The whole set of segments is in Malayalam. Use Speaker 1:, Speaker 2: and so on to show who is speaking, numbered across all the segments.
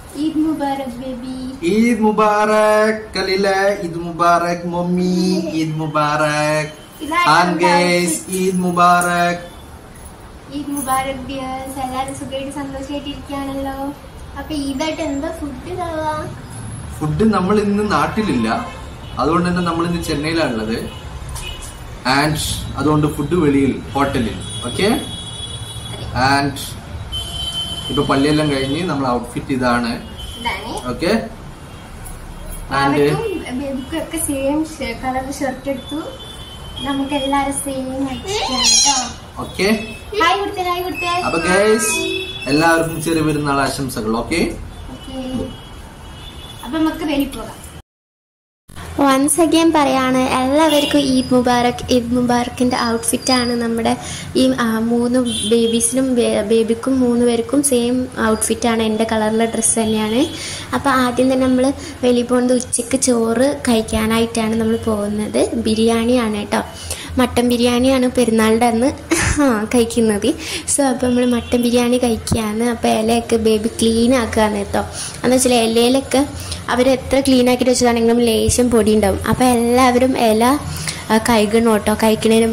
Speaker 1: Eid Mubarak baby
Speaker 2: Eid Mubarak Kalila Eid Mubarak mummy Eid Mubarak and guys Eid Mubarak
Speaker 1: Eid Mubarak dears എല്ലാരും സുഖമായിട്ട് സന്തോഷമായിട്ടിരിക്കുകയാണല്ലോ അപ്പൊ ഈദായിട്ട് എന്താ ഫുഡ് ഇതാവാ
Speaker 2: ഫുഡ് നമ്മൾ ഇന്ന് നാട്ടിലില്ല അതുകൊണ്ട് തന്നെ നമ്മൾ ഇന്ന് ചെന്നൈയിലാണുള്ളത് ആൻഡ് അതുകൊണ്ട് ഫുഡ് വെളിയിൽ ഹോട്ടലിൽ ഓക്കെ ആൻഡ് ഇപ്പൊ പള്ളിയെല്ലാം കഴിഞ്ഞ് നമ്മൾ ഔട്ട്ഫിറ്റ് ഇതാണ്
Speaker 1: ഇതാണ്
Speaker 2: ഓക്കെ ആൻഡ്
Speaker 1: അവർക്കും ബേബിക്കും ഒക്കെ സെയിം കളർ ഷർട്ട് എടുത്തു നമുക്ക് എല്ലാരും സെയിം കേട്ടോ
Speaker 2: ഓക്കെ
Speaker 1: ഹായ് കൊടുത്തേ ഹായ് കൊടുത്തേ
Speaker 2: അപ്പൊ ഗൈസ് എല്ലാവർക്കും ചെറിയ പെരുന്നാൾ ആശംസകൾ ഓക്കെ
Speaker 1: ഓക്കെ അപ്പൊ നമുക്ക് വെളി പോകാം
Speaker 3: വൺസ് അഗെയിൻ പറയാണ് എല്ലാവർക്കും ഈദ് മുബാറക് ഈദ് മുബാറക്കിൻ്റെ ഔട്ട്ഫിറ്റാണ് നമ്മുടെ ഈ ആ, മൂന്ന് ബേബീസിനും ബേബിക്കും മൂന്ന് പേർക്കും സെയിം ഔട്ട്ഫിറ്റാണ് എൻ്റെ കളറിലെ ഡ്രസ്സ് തന്നെയാണ് അപ്പോൾ ആദ്യം തന്നെ നമ്മൾ വെളിയിൽ പോകുന്നത് ഉച്ചയ്ക്ക് ചോറ് കഴിക്കാനായിട്ടാണ് നമ്മൾ പോകുന്നത് ബിരിയാണിയാണ് കേട്ടോ മട്ടൻ ബിരിയാണിയാണ് പെരുന്നാളിൻ്റെ അന്ന് ആ, കഴിക്കുന്നത് സോ അപ്പോൾ നമ്മൾ മട്ടൻ ബിരിയാണി കഴിക്കുകയാണ് അപ്പോൾ ഇലയൊക്കെ ബേബി ക്ലീൻ ആക്കുകയാണ് കേട്ടോ എന്ന് വെച്ചാൽ ഇലയിലൊക്കെ അവർ എത്ര ക്ലീൻ ആക്കിയിട്ട് വെച്ചതാണെങ്കിലും ലേശം പൊടി ഉണ്ടാവും അപ്പോൾ എല്ലാവരും ഇല ആ, കഴുകണം കേട്ടോ കഴിക്കണതിന്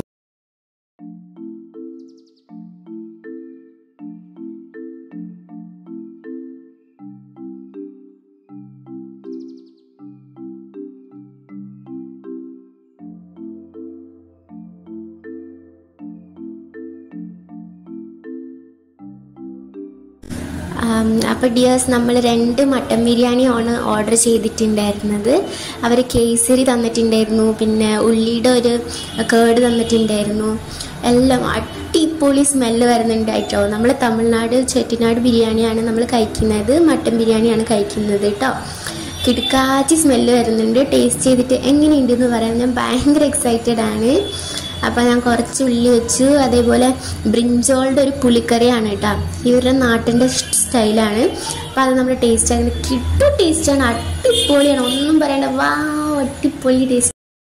Speaker 3: അപ്പോൾ ഡിയേഴ്സ് നമ്മൾ രണ്ട് മട്ടൻ ബിരിയാണിയാണ് ഓർഡർ ചെയ്തിട്ടുണ്ടായിരുന്നത് അവർ കേസരി തന്നിട്ടുണ്ടായിരുന്നു പിന്നെ ഉള്ളിയുടെ ഒരു കേട് തന്നിട്ടുണ്ടായിരുന്നു എല്ലാം അടിപൊളി സ്മെല്ല് വരുന്നുണ്ടായിട്ടോ നമ്മൾ തമിഴ്നാട് ചെട്ടിനാട് ബിരിയാണിയാണ് നമ്മൾ കഴിക്കുന്നത് മട്ടൻ ബിരിയാണിയാണ് കഴിക്കുന്നത് കേട്ടോ കിടക്കാച്ചി സ്മെല്ല് വരുന്നുണ്ട് ടേസ്റ്റ് ചെയ്തിട്ട് എങ്ങനെയുണ്ടെന്ന് പറയാൻ ഞാൻ ഭയങ്കര എക്സൈറ്റഡ് ആണ് അപ്പോൾ ഞാൻ കുറച്ച് ഉള്ളി വെച്ചു അതേപോലെ ബ്രിഞ്ചോളുടെ ഒരു പുളിക്കറിയാണ് കേട്ടോ ഇവരുടെ നാട്ടിൻ്റെ സ്റ്റൈലാണ് അപ്പോൾ അത് നമ്മുടെ ടേസ്റ്റ് അങ്ങനെ കിട്ടും ടേസ്റ്റാണ് അടിപൊളിയാണ് ഒന്നും പറയണ്ട വാ അടിപൊളി ടേസ്റ്റ്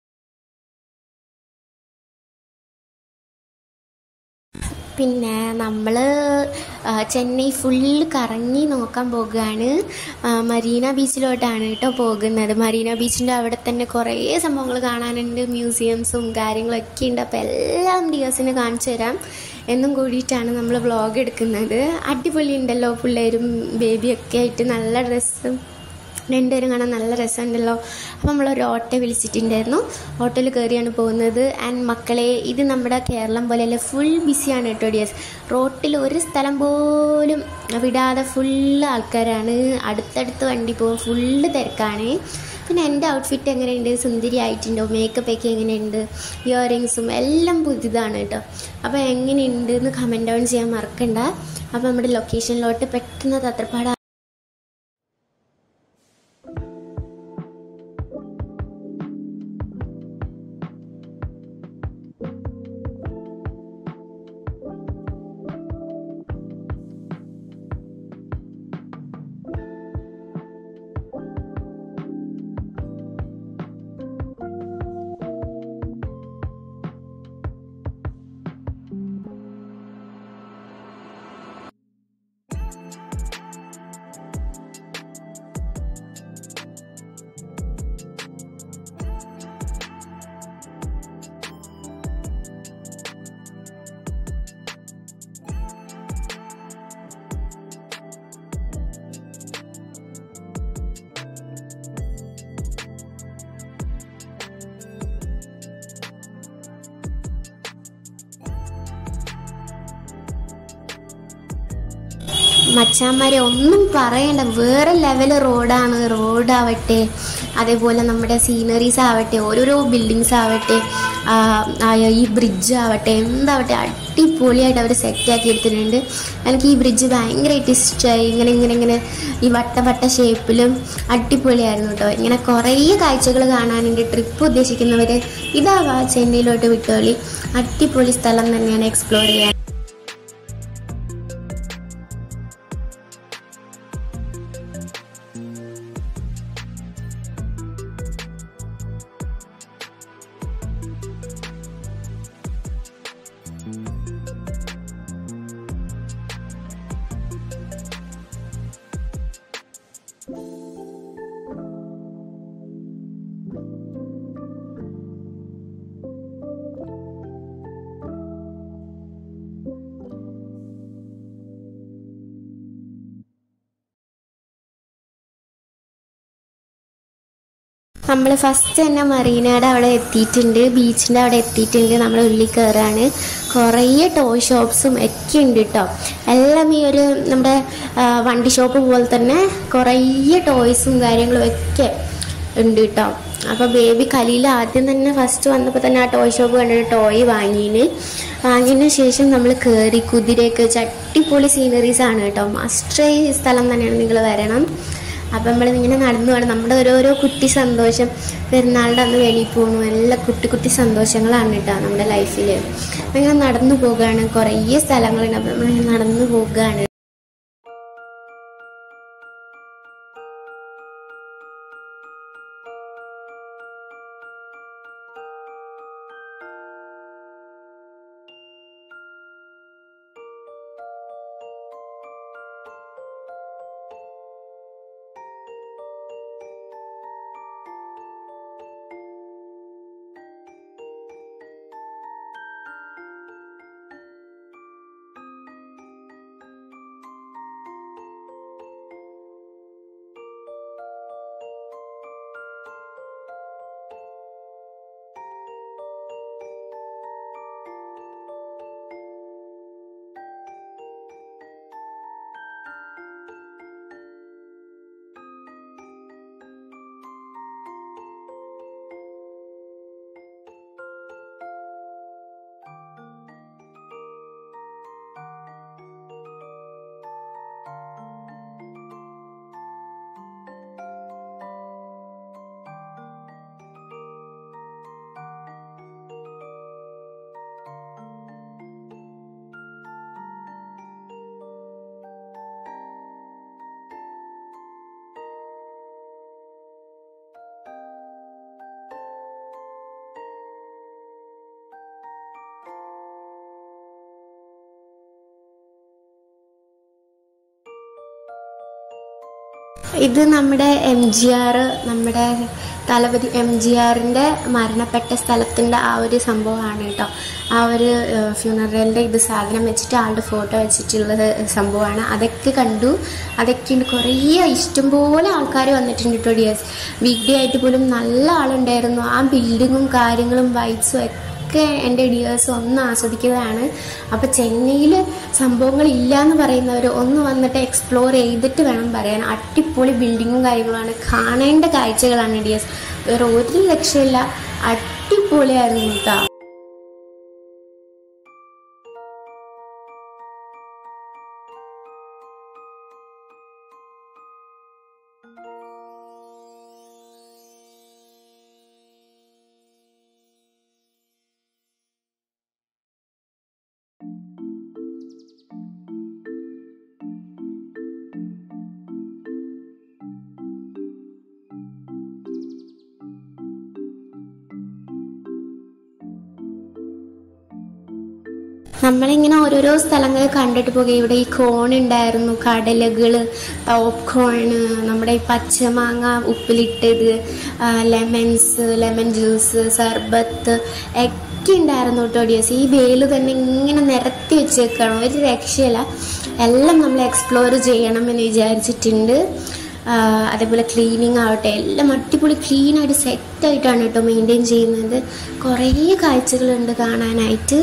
Speaker 3: പിന്നെ നമ്മൾ ചെന്നൈ ഫുള്ള് കറങ്ങി നോക്കാൻ പോകുകയാണ് ആ, മരീന ബീച്ചിലോട്ടാണ് കേട്ടോ പോകുന്നത് മരീന ബീച്ചിൻ്റെ അവിടെ തന്നെ കുറേ സംഭവങ്ങൾ കാണാനുണ്ട് മ്യൂസിയംസും കാര്യങ്ങളൊക്കെ ഉണ്ട് അപ്പോൾ എല്ലാം ഡിയേഴ്സിന് കാണിച്ചു തരാം എന്നും കൂടിയിട്ടാണ് നമ്മൾ വ്ളോഗ് എടുക്കുന്നത് അടിപൊളി ഉണ്ടല്ലോ പിള്ളേരും ബേബിയൊക്കെ ആയിട്ട് നല്ല ഡ്രസ്സും രണ്ടുപേരും കാണാൻ നല്ല രസമുണ്ടല്ലോ അപ്പോൾ നമ്മളൊരു ഓട്ടോ വിളിച്ചിട്ടുണ്ടായിരുന്നു ഓട്ടോയിൽ കയറിയാണ് പോകുന്നത് ആൻഡ് മക്കളെ ഇത് നമ്മുടെ കേരളം പോലെയല്ല ഫുൾ ബിസിയാണ് കേട്ടോ ഡിയസ് റോട്ടിൽ ഒരു സ്ഥലം പോലും വിടാതെ ഫുള്ള് ആൾക്കാരാണ് അടുത്തടുത്ത് വണ്ടി പോകും ഫുള്ള് തിരക്കാണ് പിന്നെ എൻ്റെ ഔട്ട്ഫിറ്റ് എങ്ങനെയുണ്ട് സുന്ദരി ആയിട്ടുണ്ടോ മേക്കപ്പ് ഒക്കെ എങ്ങനെയുണ്ട് ഇയറിങ്സും എല്ലാം പുതിയതാണ് കേട്ടോ അപ്പോൾ എങ്ങനെയുണ്ട് എന്ന് കമൻറ്റ് ഡൗൺ ചെയ്യാൻ മറക്കണ്ട അപ്പോൾ നമ്മുടെ ലൊക്കേഷനിലോട്ട് പെട്ടെന്ന് തത്രപ്പാട് മച്ചാന്മാരെ ഒന്നും പറയണ്ട വേറെ ലെവൽ റോഡാണ് റോഡാവട്ടെ അതേപോലെ നമ്മുടെ സീനറീസ് ആവട്ടെ ഓരോരോ ബിൽഡിങ്സ് ആവട്ടെ ആ, ആ, ഈ ബ്രിഡ്ജ് ആവട്ടെ എന്താവട്ടെ അടിപൊളിയായിട്ട് അവർ സെറ്റാക്കി എടുത്തിട്ടുണ്ട് എനിക്ക് ഈ ബ്രിഡ്ജ് ഭയങ്കരമായിട്ട് ഇഷ്ടമായി ഇങ്ങനെ ഇങ്ങനെ ഇങ്ങനെ ഈ വട്ട വട്ട ഷേപ്പിലും അടിപൊളിയായിരുന്നു കേട്ടോ ഇങ്ങനെ കുറേ കാഴ്ചകൾ കാണാനുണ്ട് ട്രിപ്പ് ഉദ്ദേശിക്കുന്നവർ ഇതാവാ ചെന്നൈയിലോട്ട് വിട്ടോളി അടിപൊളി സ്ഥലം തന്നെയാണ് എക്സ്പ്ലോർ ചെയ്യാൻ നമ്മൾ ഫസ്റ്റ് തന്നെ മറീനയുടെ അവിടെ എത്തിയിട്ടുണ്ട് ബീച്ചിൻ്റെ അവിടെ എത്തിയിട്ടുണ്ട് നമ്മൾ ഉള്ളിൽ കയറാണ് കുറേ ടോയ് ഷോപ്സും ഒക്കെ ഉണ്ട് കേട്ടോ എല്ലാം ഈ ഒരു നമ്മുടെ ആ, വണ്ടി ഷോപ്പ് പോലെ തന്നെ കുറേ ടോയ്സും കാര്യങ്ങളും ഒക്കെ ഉണ്ട് കേട്ടോ അപ്പോൾ ബേബി കലിയിൽ ആദ്യം തന്നെ ഫസ്റ്റ് വന്നപ്പോൾ തന്നെ ആ ടോയ് ഷോപ്പ് കണ്ടിട്ട് ടോയ് വാങ്ങിയിന് വാങ്ങിയതിന് ശേഷം നമ്മൾ കയറി കുതിരയൊക്കെ ചട്ടിപ്പൊളി സീനറീസ് ആണ് കേട്ടോ മസ്റ്റേ സ്ഥലം തന്നെയാണ് നിങ്ങൾ വരണം അപ്പം നമ്മൾ ഇങ്ങനെ നടന്നു പോകണം നമ്മുടെ ഓരോരോ കുട്ടി സന്തോഷം പെരുന്നാളുടെ അന്ന് വെളിയിൽ പോകണു എല്ലാ കുട്ടി കുട്ടി സന്തോഷങ്ങളാണ് കേട്ടോ നമ്മുടെ ലൈഫിൽ അങ്ങനെ നടന്നു പോകുകയാണ് കുറേ സ്ഥലങ്ങളുണ്ട് അപ്പം നമ്മളിങ്ങനെ നടന്നു പോകുകയാണ് ഇത് നമ്മുടെ എം ജി ആർ നമ്മുടെ തലപതി എം ജി ആറിൻ്റെ മരണപ്പെട്ട സ്ഥലത്തിൻ്റെ ആ ഒരു സംഭവമാണ് കേട്ടോ ആ ഒരു ഫ്യൂണറലിൻ്റെ ഇത് സാധനം വെച്ചിട്ട് ആളുടെ ഫോട്ടോ വെച്ചിട്ടുള്ള സംഭവമാണ് അതൊക്കെ കണ്ടു അതൊക്കെ ഉണ്ട് കുറേ ഇഷ്ടംപോലെ ആൾക്കാർ വന്നിട്ടുണ്ട് കേട്ടോ ഡിയേഴ്സ് വീക്ക് ഡേ ആയിട്ട് പോലും നല്ല ആളുണ്ടായിരുന്നു ആ ബിൽഡിങ്ങും കാര്യങ്ങളും വൈബ്സും ഒക്കെ എൻ്റെ ഡിയേഴ്സ് ഒന്ന് ആസ്വദിക്കുന്നതാണ് അപ്പോൾ ചെന്നൈയിൽ സംഭവങ്ങൾ ഇല്ല എന്ന് പറയുന്നവർ ഒന്ന് വന്നിട്ട് എക്സ്പ്ലോർ ചെയ്തിട്ട് വേണം പറയാൻ അടിപൊളി ബിൽഡിങ്ങും കാര്യങ്ങളാണ് കാണേണ്ട കാഴ്ചകളാണ് ഡിയേഴ്സ് വേറെ ഒരു ലക്ഷ്യമില്ല അടിപൊളിയായിരുന്നു കേട്ടോ നമ്മളിങ്ങനെ ഓരോരോ സ്ഥലങ്ങൾ കണ്ടിട്ട് പോകുക ഇവിടെ ഈ കോൺ ഉണ്ടായിരുന്നു കടലകൾ പോപ്കോണ് നമ്മുടെ ഈ പച്ചമാങ്ങ ഉപ്പിലിട്ടത് ലെമൺസ് ലെമൺ ജ്യൂസ് സർബത്ത് ഒക്കെ ഉണ്ടായിരുന്നു കേട്ടോ ഡിയസ് ഈ വേല് തന്നെ ഇങ്ങനെ നിരത്തി വെച്ചേക്കണം ഒരു രക്ഷയില്ല എല്ലാം നമ്മൾ എക്സ്പ്ലോർ ചെയ്യണമെന്ന് വിചാരിച്ചിട്ടുണ്ട് ആ, അതേപോലെ ക്ലീനിങ് ആവട്ടെ എല്ലാം അടിപൊളി ക്ലീൻ ആയിട്ട് സെറ്റായിട്ടാണ് കേട്ടോ മെയിൻറ്റെയിൻ ചെയ്യുന്നത് കുറേ കാഴ്ചകളുണ്ട് കാണാനായിട്ട്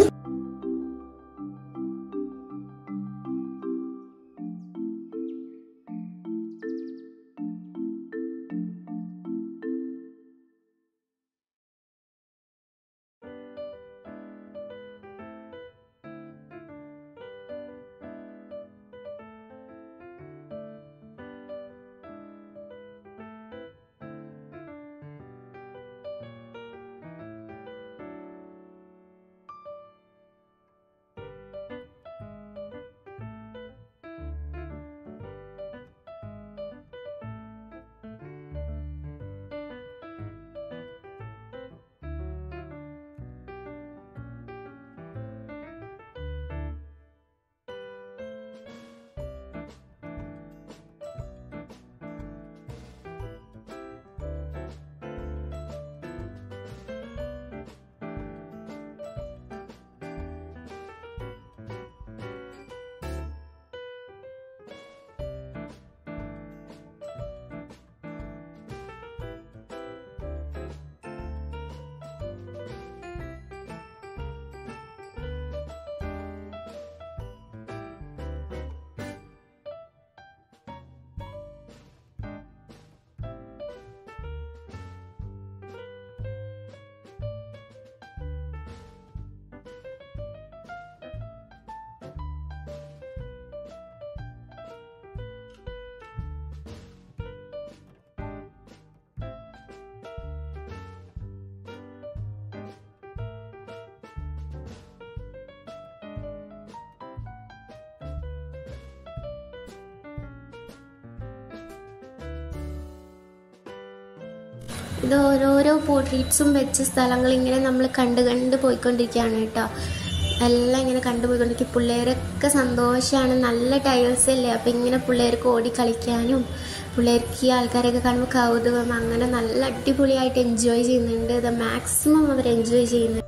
Speaker 3: ഇത് ഓരോരോ പോർട്രേറ്റ്സും വെച്ച സ്ഥലങ്ങൾ ഇങ്ങനെ നമ്മൾ കണ്ട് കണ്ട് പോയിക്കൊണ്ടിരിക്കുകയാണ് കേട്ടോ എല്ലാം ഇങ്ങനെ കണ്ടുപോയിക്കൊണ്ടിരിക്കും പിള്ളേരൊക്കെ സന്തോഷമാണ് നല്ല ടൈൽസ് അല്ലേ അപ്പം ഇങ്ങനെ പിള്ളേർക്ക് ഓടി കളിക്കാനും പിള്ളേർക്ക് ഈ ആൾക്കാരൊക്കെ കാണുമ്പോൾ കൗതുകം അങ്ങനെ നല്ല അടിപൊളിയായിട്ട് എൻജോയ് ചെയ്യുന്നുണ്ട് ഇത് മാക്സിമം അവർ എൻജോയ് ചെയ്യുന്നുണ്ട്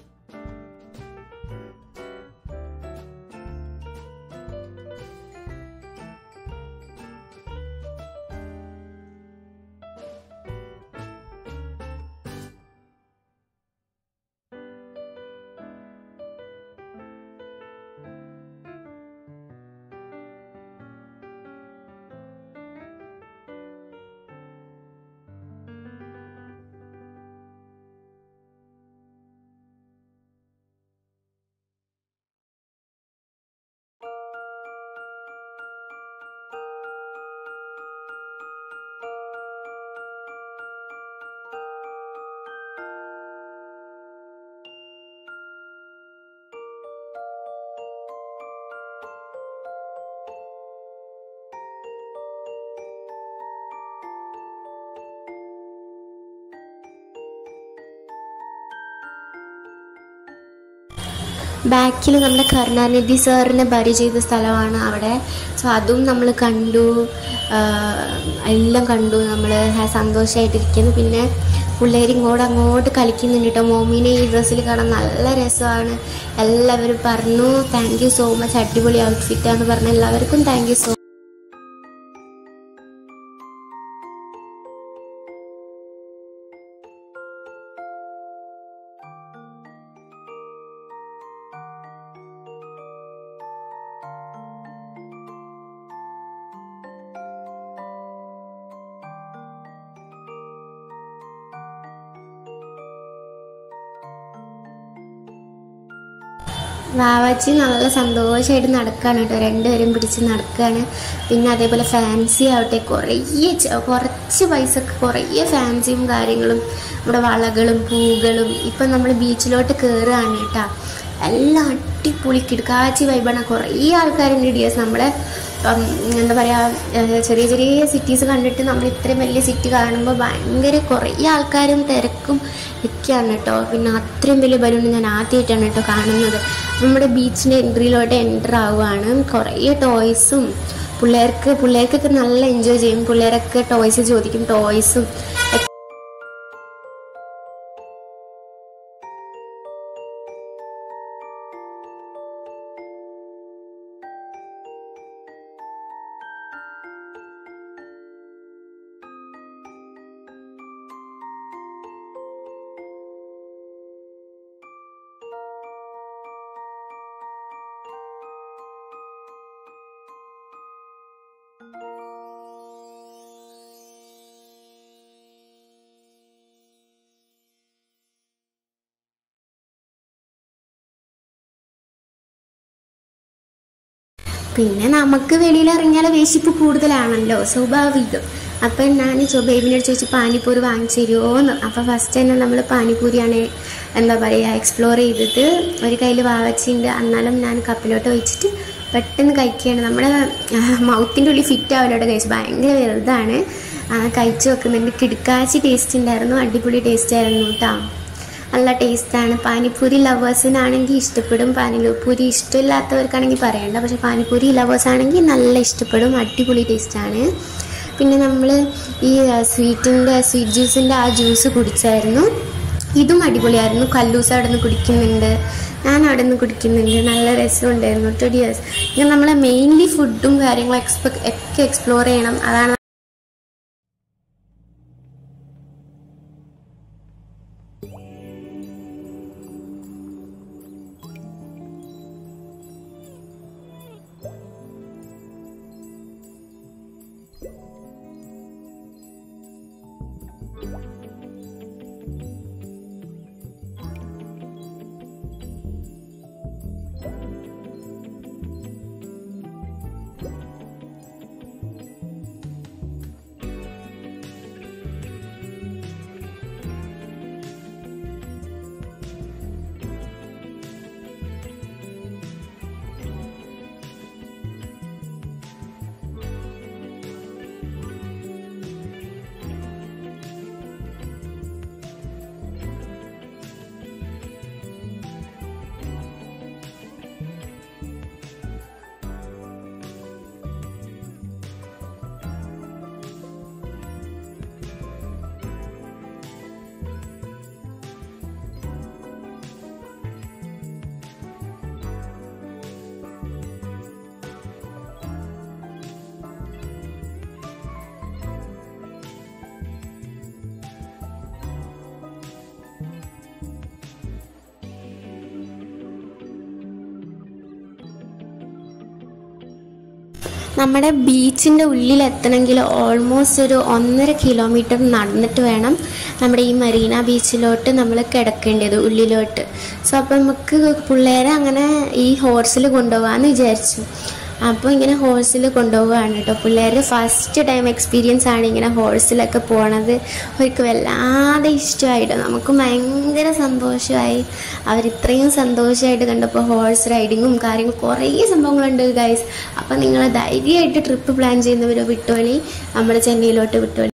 Speaker 3: ബാക്കിൽ നമ്മുടെ കരുണാനിധി സാറിനെ ബരി ചെയ്ത സ്ഥലമാണ് അവിടെ സോ അതും നമ്മൾ കണ്ടു ആഹ് എല്ലാം കണ്ടു നമ്മൾ സന്തോഷമായിട്ടിരിക്കുന്നു പിന്നെ പിള്ളേർ ഇങ്ങോട്ട് അങ്ങോട്ട് കളിക്കുന്നുണ്ട് കേട്ടോ മോമിനെ ഈ ഡ്രസ്സിൽ കാണാൻ നല്ല രസമാണ് എല്ലാവരും പറഞ്ഞു താങ്ക് യു സോ മച്ച് അടിപൊളി ഔട്ട്ഫിറ്റാന്ന് പറഞ്ഞ എല്ലാവർക്കും താങ്ക് യു സോ വാവാച്ചി നല്ല സന്തോഷമായിട്ട് നടക്കുകയാണ് കേട്ടോ രണ്ടുപേരും പിടിച്ച് നടക്കുകയാണ് പിന്നെ അതേപോലെ ഫാൻസി ആവട്ടെ കുറേ ച- കുറച്ച് പൈസക്ക് കുറേ ഫാൻസിയും കാര്യങ്ങളും നമ്മുടെ വളകളും പൂകളും ഇപ്പം നമ്മൾ ബീച്ചിലോട്ട് കയറുകയാണ് കേട്ടോ എല്ലാം അടിപൊളി കിടക്കാച്ചി വൈബാണ് കുറേ ആൾക്കാരുണ്ട് ഡിയേഴ്സ് നമ്മളെ ഉം, എന്താ പറയുക ചെറിയ ചെറിയ സിറ്റീസ് കണ്ടിട്ട് നമ്മൾ ഇത്രയും വലിയ സിറ്റി കാണുമ്പോൾ ഭയങ്കര കുറേ ആൾക്കാരും തിരക്കും ഒക്കെയാണ് കേട്ടോ പിന്നെ അത്രയും വലിയ ബലൂൺ ഞാൻ ആദ്യമായിട്ടാണ് കേട്ടോ കാണുന്നത് നമ്മുടെ ബീച്ചിൻ്റെ എൻട്രിയിലോട്ട് എൻ്റർ ആവുകയാണ് കുറേ ടോയ്സും പിള്ളേർക്ക് പിള്ളേർക്കൊക്കെ നല്ല എൻജോയ് ചെയ്യും പിള്ളേരൊക്കെ ടോയ്സ് ചോദിക്കും ടോയ്സും പിന്നെ നമുക്ക് വെളിയിൽ ഇറങ്ങിയാൽ വേശിപ്പ് കൂടുതലാണല്ലോ സ്വാഭാവികം അപ്പം ഞാൻ ബേബിനോട് ചോദിച്ചു പാനിപ്പൂരി വാങ്ങിച്ചു തരുമോന്ന് അപ്പം ഫസ്റ്റ് തന്നെ നമ്മൾ പാനിപ്പൂരിയാണ് എന്താ പറയുക എക്സ്പ്ലോർ ചെയ്തത് ഒരു കയ്യിൽ വാവച്ചിണ്ട് എന്നാലും ഞാൻ കപ്പിലോട്ട് വെച്ചിട്ട് പെട്ടെന്ന് കഴിക്കുകയാണ് നമ്മുടെ മൗത്തിൻ്റെ ഉള്ളിൽ ഫിറ്റ് ആവലോട്ട് കഴിച്ചു ഭയങ്കര വലുതാണ് ആ, കഴിച്ചു വെക്കുന്നുണ്ട് കിടക്കാച്ചി ടേസ്റ്റ് ഉണ്ടായിരുന്നു അടിപൊളി ടേസ്റ്റ് ആയിരുന്നു കേട്ടോ നല്ല ടേസ്റ്റാണ് പാനിപ്പൂരി ലവേഴ്സിനാണെങ്കിൽ ഇഷ്ടപ്പെടും പാനിപ്പൂരി ഇഷ്ടമില്ലാത്തവർക്കാണെങ്കിൽ പറയണ്ട പക്ഷെ പാനിപ്പൂരി ലവേഴ്സ് ആണെങ്കിൽ നല്ല ഇഷ്ടപ്പെടും അടിപൊളി ടേസ്റ്റാണ് പിന്നെ നമ്മൾ ഈ സ്വീറ്റിൻ്റെ സ്വീറ്റ് ജ്യൂസിൻ്റെ ആ ജ്യൂസ് കുടിച്ചായിരുന്നു ഇതും അടിപൊളിയായിരുന്നു കല്ലൂസ് അവിടെ നിന്ന് കുടിക്കുന്നുണ്ട് ഞാൻ അവിടെ നിന്ന് കുടിക്കുന്നുണ്ട് നല്ല രസമുണ്ടായിരുന്നു കേട്ടോ ഡിയേഴ്സ് പിന്നെ നമ്മൾ മെയിൻലി ഫുഡും കാര്യങ്ങളും എക്സ്പെ ഒക്കെ എക്സ്പ്ലോർ ചെയ്യണം അതാണ് നമ്മുടെ ബീച്ചിൻ്റെ ഉള്ളിലെത്തണമെങ്കിൽ ഓൾമോസ്റ്റ് ഒരു ഒന്നര കിലോമീറ്റർ നടന്നിട്ട് വേണം നമ്മുടെ ഈ മറീന ബീച്ചിലോട്ട് നമ്മൾ കിടക്കേണ്ടത് ഉള്ളിലോട്ട് സോ അപ്പം നമുക്ക് പിള്ളേരെ അങ്ങനെ ഈ ഹോർസിൽ കൊണ്ടുപോകാമെന്ന് വിചാരിച്ചു അപ്പോൾ ഇങ്ങനെ ഹോഴ്സിൽ കൊണ്ടുപോവുകയാണ് കേട്ടോ പിള്ളേർ ഫസ്റ്റ് ടൈം എക്സ്പീരിയൻസ് ആണ് ഇങ്ങനെ ഹോഴ്സിലൊക്കെ പോണത് അവർക്ക് വല്ലാതെ ഇഷ്ടമായിട്ട് നമുക്ക് ഭയങ്കര സന്തോഷമായി അവരിത്രയും സന്തോഷമായിട്ട് കണ്ടപ്പോൾ ഹോഴ്സ് റൈഡിങ്ങും കാര്യങ്ങളും കുറേ സംഭവങ്ങളുണ്ട് ഗൈസ് അപ്പം നിങ്ങൾ ധൈര്യമായിട്ട് ട്രിപ്പ് പ്ലാൻ ചെയ്യുന്നവരോ വിട്ടോളി നമ്മുടെ ചെന്നൈയിലോട്ട് വിട്ടോളി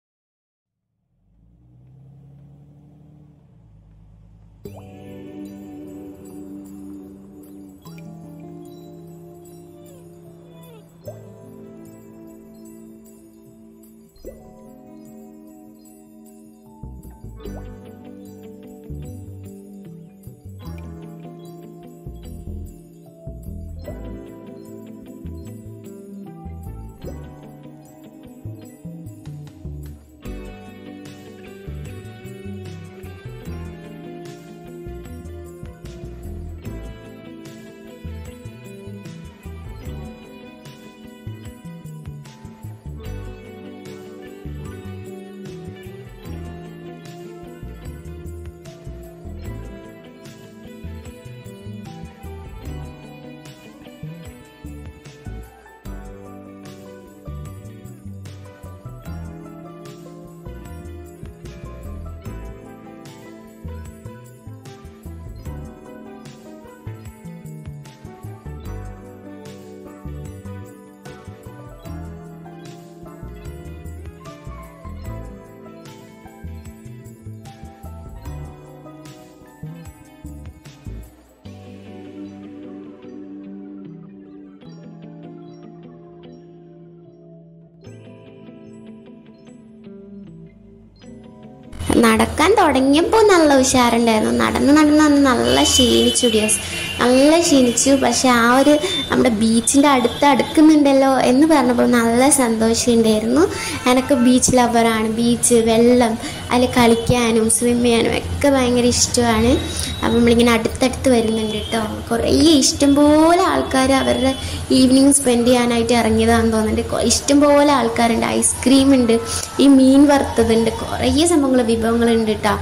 Speaker 3: നടക്കാൻ തുടങ്ങിയപ്പോൾ നല്ല ഉഷാറുണ്ടായിരുന്നു നടന്ന് നടന്ന് നടന്ന് നല്ല ക്ഷീണിച്ചു ഡിയസ് നല്ല ക്ഷീണിച്ചു പക്ഷെ ആ ഒരു നമ്മുടെ ബീച്ചിൻ്റെ അടുത്ത് അടുക്കുന്നുണ്ടല്ലോ എന്ന് പറഞ്ഞപ്പോൾ നല്ല സന്തോഷമുണ്ടായിരുന്നു എനിക്ക് ബീച്ച് ലവറാണ് ബീച്ച് വെള്ളം അതിൽ കളിക്കാനും സ്വിം ചെയ്യാനും ഒക്കെ ഭയങ്കര ഇഷ്ടമാണ് അപ്പം നമ്മളിങ്ങനെ അടുത്തടുത്ത് വരുന്നുണ്ട് കേട്ടോ കുറേ ഇഷ്ടംപോലെ ആൾക്കാർ അവരുടെ ഈവനിങ് സ്പെൻഡ് ചെയ്യാനായിട്ട് ഇറങ്ങിയതാണെന്ന് തോന്നുന്നുണ്ട് കൊ- ഇഷ്ടംപോലെ ആൾക്കാരുണ്ട് ഐസ്ക്രീം ഉണ്ട് ഈ മീൻ വറുത്തതുണ്ട് കുറേ സംഭവങ്ങൾ വിഭവങ്ങളുണ്ട് കേട്ടോ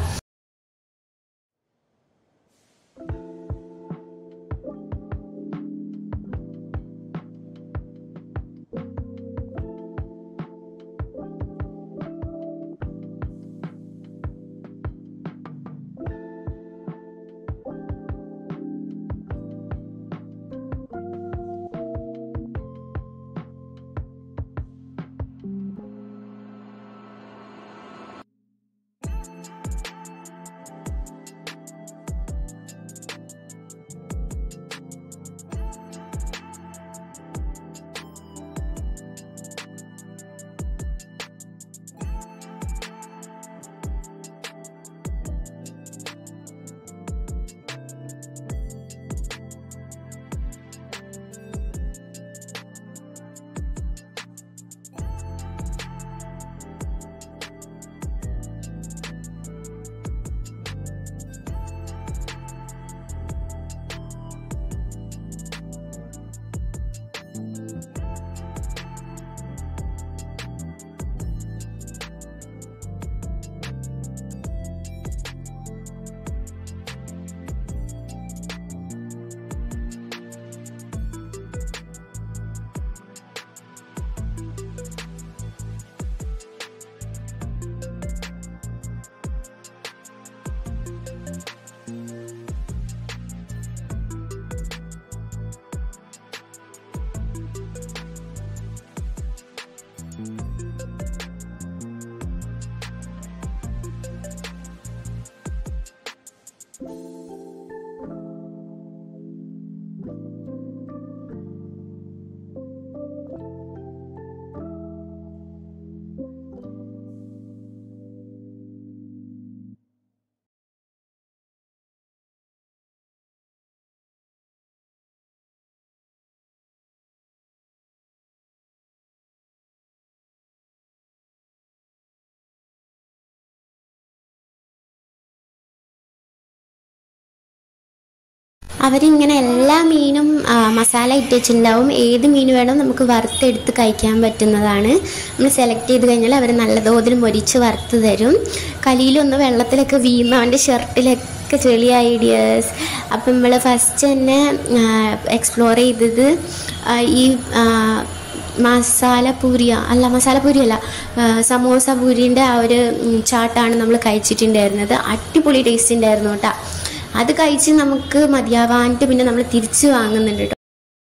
Speaker 3: അവരിങ്ങനെ എല്ലാ മീനും ആ, മസാല ഇട്ട് വെച്ചിട്ടുണ്ടാവും ഏത് മീൻ വേണം നമുക്ക് വറുത്തെടുത്ത് കഴിക്കാൻ പറ്റുന്നതാണ് നമ്മൾ സെലക്ട് ചെയ്ത് കഴിഞ്ഞാൽ അവർ നല്ല തോതിൽ മൊരിച്ച് വറുത്ത് തരും കലിയിലൊന്ന് വെള്ളത്തിലൊക്കെ വീഴുന്ന അവൻ്റെ ഷർട്ടിലൊക്കെ ചെളിയ ഐഡിയാസ് അപ്പം നമ്മൾ ഫസ്റ്റ് തന്നെ എക്സ്പ്ലോർ ചെയ്തത് ആ, ഈ ആ, മസാല പൂരിയ അല്ല മസാല പൂരി അല്ല ആ, സമോസ പൂരിൻ്റെ ആ ഒരു ഉം, ചാട്ടാണ് നമ്മൾ കഴിച്ചിട്ടുണ്ടായിരുന്നത് അടിപൊളി ടേസ്റ്റ് ഉണ്ടായിരുന്നു കേട്ടോ അത് കഴിച്ച് നമുക്ക് മതിയാവാനിട്ട് പിന്നെ നമ്മൾ തിരിച്ച് വാങ്ങുന്നുണ്ട് കേട്ടോ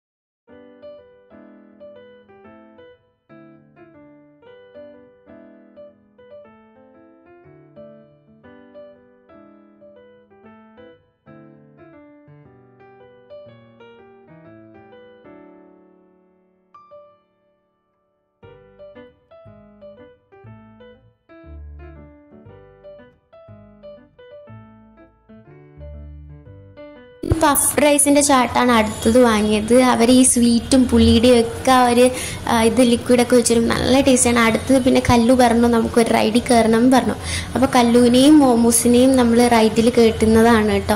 Speaker 3: പഫ് റൈസിൻ്റെ ചാട്ടാണ് അടുത്തത് വാങ്ങിയത് അവർ ഈ സ്വീറ്റും പുളിയുടെയും ഒക്കെ അവർ ഇത് ലിക്വിഡൊക്കെ വെച്ചിട്ട് നല്ല ടേസ്റ്റാണ് അടുത്തത് പിന്നെ കല്ലു പറഞ്ഞു നമുക്കൊരു റൈഡിൽ കയറണം എന്ന് പറഞ്ഞു അപ്പോൾ കല്ലുവിനെയും മോമൂസിനെയും നമ്മൾ റൈഡിൽ കയറ്റുന്നതാണ് കേട്ടോ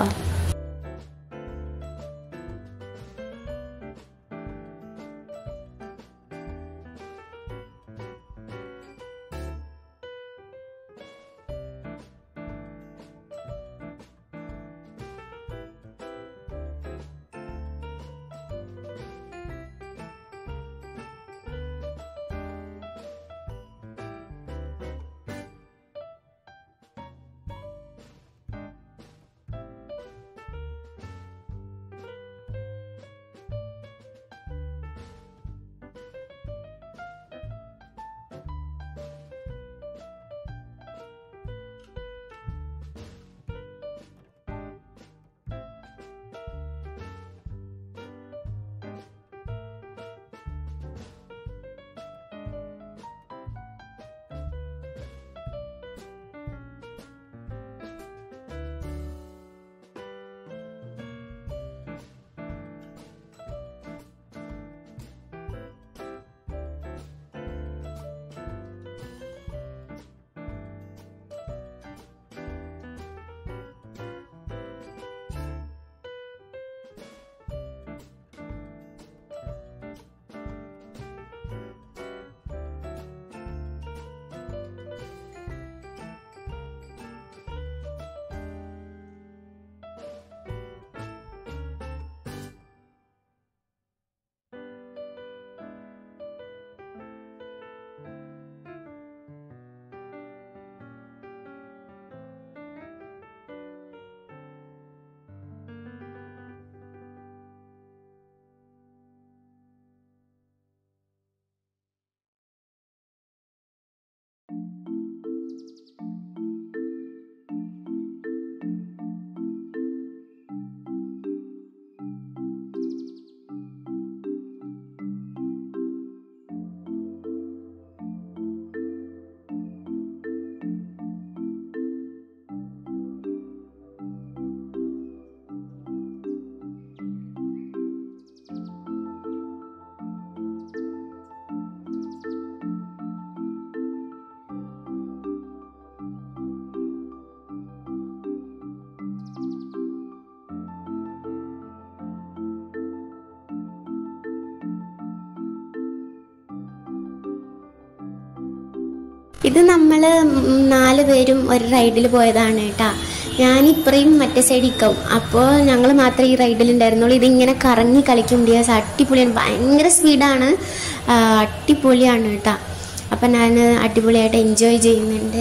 Speaker 3: ഇത് നമ്മൾ നാല് പേരും ഒരു റൈഡിൽ പോയതാണ് കേട്ടാ ഞാനിപ്പറയും മറ്റേ സൈഡിൽ നിൽക്കും അപ്പോൾ ഞങ്ങൾ മാത്രമേ ഈ റൈഡിൽ ഉണ്ടായിരുന്നുള്ളൂ ഇതിങ്ങനെ കറങ്ങി കളിക്കും ഡിയാസ് അടിപൊളിയാണ് ഭയങ്കര സ്പീഡാണ് ആ, അടിപൊളിയാണ് കേട്ടാ അപ്പം ഞാൻ അടിപൊളിയായിട്ട് എൻജോയ് ചെയ്യുന്നുണ്ട്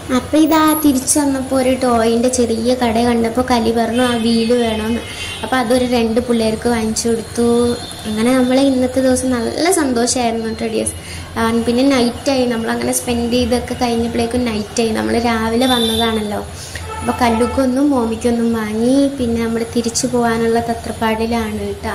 Speaker 3: അപ്പോൾ ഇതാ തിരിച്ചു വന്നപ്പോൾ ഒരു ടോയിൻ്റെ ചെറിയ കട കണ്ടപ്പോൾ കലി പറഞ്ഞു ആ വീല് വേണമെന്ന് അപ്പോൾ അതൊരു രണ്ട് പിള്ളേർക്ക് വാങ്ങിച്ചു കൊടുത്തു അങ്ങനെ നമ്മളെ ഇന്നത്തെ ദിവസം നല്ല സന്തോഷമായിരുന്നു കേട്ടോ ഡിയസ് പിന്നെ നൈറ്റായി നമ്മളങ്ങനെ സ്പെൻഡ് ചെയ്തൊക്കെ കഴിഞ്ഞപ്പോഴേക്കും നൈറ്റായി നമ്മൾ രാവിലെ വന്നതാണല്ലോ അപ്പോൾ കല്ലുക്കൊന്നും മോമിക്കൊന്നും വാങ്ങി പിന്നെ നമ്മൾ തിരിച്ചു പോകാനുള്ള തത്രപ്പാടിലാണ് കേട്ടോ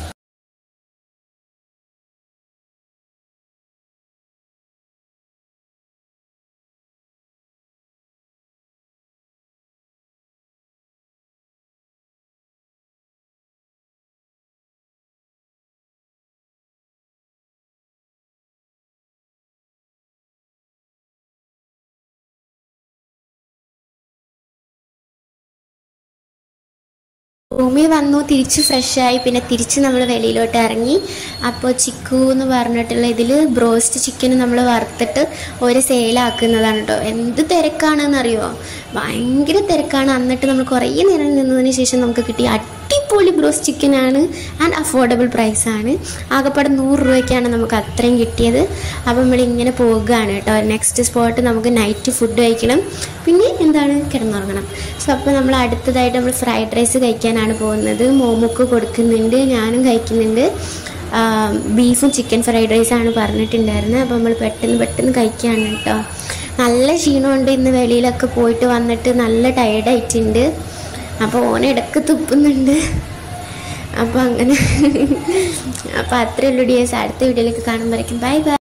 Speaker 3: റൂമിൽ വന്നു തിരിച്ച് ഫ്രഷായി പിന്നെ തിരിച്ച് നമ്മൾ വെളിയിലോട്ട് ഇറങ്ങി അപ്പോൾ ചിക്കു എന്ന് പറഞ്ഞിട്ടുള്ള ഇതിൽ ബ്രോസ്റ്റ് ചിക്കൻ നമ്മൾ വറുത്തിട്ട് ഒരു സെയിലാക്കുന്നതാണ് കേട്ടോ എന്ത് തിരക്കാണെന്നറിയോ ഭയങ്കര തിരക്കാണ് എന്നിട്ട് നമ്മൾ കുറേ നേരം നിന്നതിന് ശേഷം നമുക്ക് കിട്ടിയ അടിപൊളി ബ്രോസ്റ്റ് ചിക്കനാണ് ആൻഡ് അഫോർഡബിൾ പ്രൈസാണ് ആകെപ്പാടെ നൂറ് രൂപയ്ക്കാണ് നമുക്ക് അത്രയും കിട്ടിയത് അപ്പോൾ നമ്മളിങ്ങനെ പോകുകയാണ് കേട്ടോ നെക്സ്റ്റ് സ്പോട്ട് നമുക്ക് നൈറ്റ് ഫുഡ് കഴിക്കണം പിന്നെ എന്താണ് കിടന്നുറങ്ങണം സോ അപ്പോൾ നമ്മൾ അടുത്തതായിട്ട് നമ്മൾ ഫ്രൈഡ് റൈസ് കഴിക്കാനാണ് പോകുന്നത് മോമുക്ക് കൊടുക്കുന്നുണ്ട് ഞാനും കഴിക്കുന്നുണ്ട് ആ, ബീഫും ചിക്കൻ ഫ്രൈഡ് റൈസാണ് പറഞ്ഞിട്ടുണ്ടായിരുന്നത് അപ്പോൾ നമ്മൾ പെട്ടെന്ന് പെട്ടെന്ന് കഴിക്കുകയാണ് കേട്ടോ നല്ല ക്ഷീണമുണ്ട് ഇന്ന് വെളിയിലൊക്കെ പോയിട്ട് വന്നിട്ട് നല്ല ടയർഡായിട്ടുണ്ട് അപ്പോൾ ഓൻ ഇടയ്ക്ക് തുപ്പുന്നുണ്ട് അപ്പോൾ അങ്ങനെ അപ്പോൾ അത്രയേ ഉള്ളൂ ഡിയേഴ്സ് അടുത്ത വീഡിയോയിലേക്ക് കാണുമ്പോഴേക്കും ബൈ ബൈ